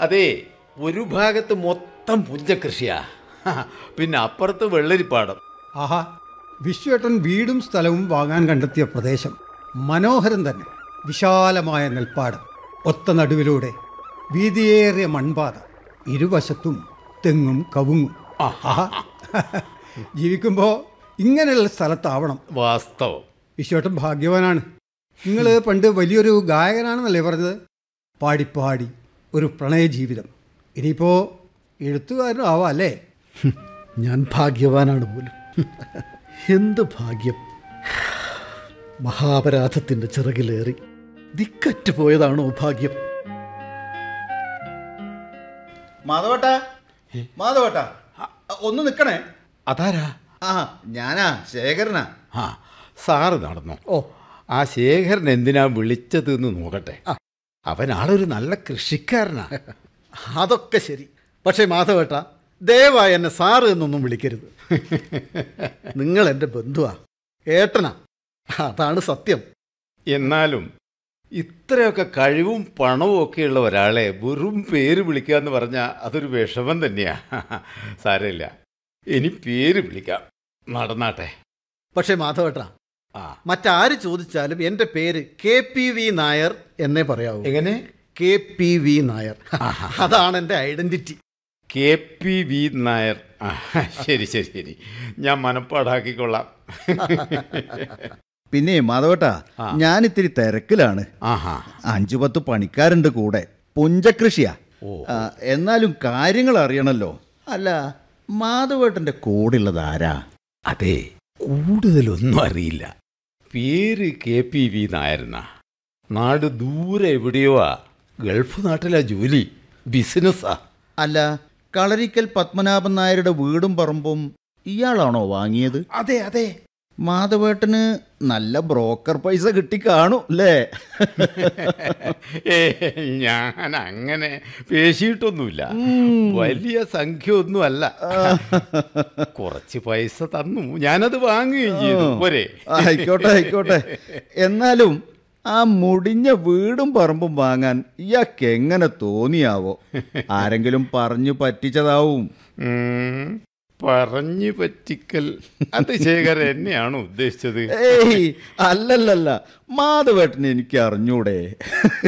അതെ ഒരു ഭാഗത്ത് മൊത്തം പുഞ്ചകൃഷിയാ പിന്നെ അപ്പുറത്ത് വെള്ളരിപ്പാടം ആഹാ വിശ്വേട്ടൻ വീടും സ്ഥലവും വാങ്ങാൻ കണ്ടെത്തിയ പ്രദേശം മനോഹരം തന്നെ വിശാലമായ നെൽപ്പാടം ഒത്ത നടുവിലൂടെ വീതിയേറിയ മൺപാത ഇരുവശത്തും തെങ്ങും കവുങ്ങും ആഹാ ജീവിക്കുമ്പോൾ ഇങ്ങനെയുള്ള സ്ഥലത്താവണം വാസ്തവം വിശ്വേട്ടൻ ഭാഗ്യവാനാണ് നിങ്ങൾ പണ്ട് വലിയൊരു ഗായകനാണെന്നല്ലേ പറഞ്ഞത് പാടിപ്പാടി ഒരു പ്രണയ ജീവിതം ഇനിയിപ്പോൾ എഴുത്തുകാരനും ആവാം അല്ലേ ഞാൻ ഭാഗ്യവാനാണ് പോലും എന്ത് ഭാഗ്യം മഹാപരാധത്തിൻ്റെ ചിറകിലേറി ദിക്കറ്റ് പോയതാണോ ഭാഗ്യം മാധവട്ട മാധവട്ട ഒന്ന് നിൽക്കണേ അതാരാ ആ ഞാനാ ശേഖരനാ ആ സാറ് നടന്നോ ഓ ആ ശേഖരൻ എന്തിനാ വിളിച്ചത് എന്ന് നോക്കട്ടെ അവൻ ആളൊരു നല്ല കൃഷിക്കാരനാ അതൊക്കെ ശരി പക്ഷേ മാധവേട്ട ദയവായി എന്നെ സാറ് എന്നൊന്നും വിളിക്കരുത് നിങ്ങൾ എൻ്റെ ബന്ധുവാ ഏട്ടനാ അതാണ് സത്യം എന്നാലും ഇത്രയൊക്കെ കഴിവും പണവും ഒക്കെയുള്ള ഒരാളെ വെറും പേര് വിളിക്കുക എന്ന് പറഞ്ഞാൽ അതൊരു വിഷമം തന്നെയാ സാരമില്ല ഇനി പേര് വിളിക്കാം നടന്നാട്ടെ പക്ഷേ മാധവേട്ട ആ മറ്റാര് ചോദിച്ചാലും എൻ്റെ പേര് കെ പി വി നായർ എന്നേ പറയാവൂ എങ്ങനെ കെ പി വി നായർ അതാണ് എൻ്റെ identity K P V Nair ആ, ശരി ശരി ശരി ഞാൻ മനപ്പാടാക്കിക്കൊള്ളാം പിന്നെ മാധവട്ട ആ. ഞാൻ ഇത്തിരി തിരക്കിലാണ് ആഹാ അഞ്ചു പത്ത് പണിക്കാരുണ്ട് കൂടെ പുഞ്ചകൃഷിയാ ഓ. ആ, എന്നാലും കാര്യങ്ങൾ അറിയണല്ലോ അല്ല മാധവേട്ടന്റെ കൂടെയുള്ളത് ആരാ അതെ കൂടുതലൊന്നും അറിയില്ല പേര് കെ പി വി നായർന്ന നാട് ദൂരെ എവിടെയോ ആ ഗൾഫ് നാട്ടിലാ ജോലി ബിസിനസ്സാ അല്ല കളരിക്കൽ പത്മനാഭൻ നായരുടെ വീടും പറമ്പും ഇയാളാണോ വാങ്ങിയത് അതെ അതെ മാധവേട്ടന് നല്ല ബ്രോക്കർ പൈസ കിട്ടിക്കാണു അല്ലേ ഏ ഞാൻ അങ്ങനെ പേശിയിട്ടൊന്നുമില്ല വലിയ സംഖ്യ ഒന്നുമല്ല കുറച്ച് പൈസ തന്നു ഞാനത് വാങ്ങുകയും ചെയ്തു പോരെ ആയിക്കോട്ടെ ആയിക്കോട്ടെ എന്നാലും ആ മുടിഞ്ഞ വീടും പറമ്പും വാങ്ങാൻ ഇയാൾക്ക് എങ്ങനെ തോന്നിയാവോ ആരെങ്കിലും പറഞ്ഞു പറ്റിച്ചതാവും ഉം, പറഞ്ഞു പറ്റിക്കൽ അത് ശേഖര എന്നെയാണോ ഉദ്ദേശിച്ചത് ഏയ് അല്ലല്ലല്ല മാധവേട്ടന് എനിക്ക് അറിഞ്ഞൂടെ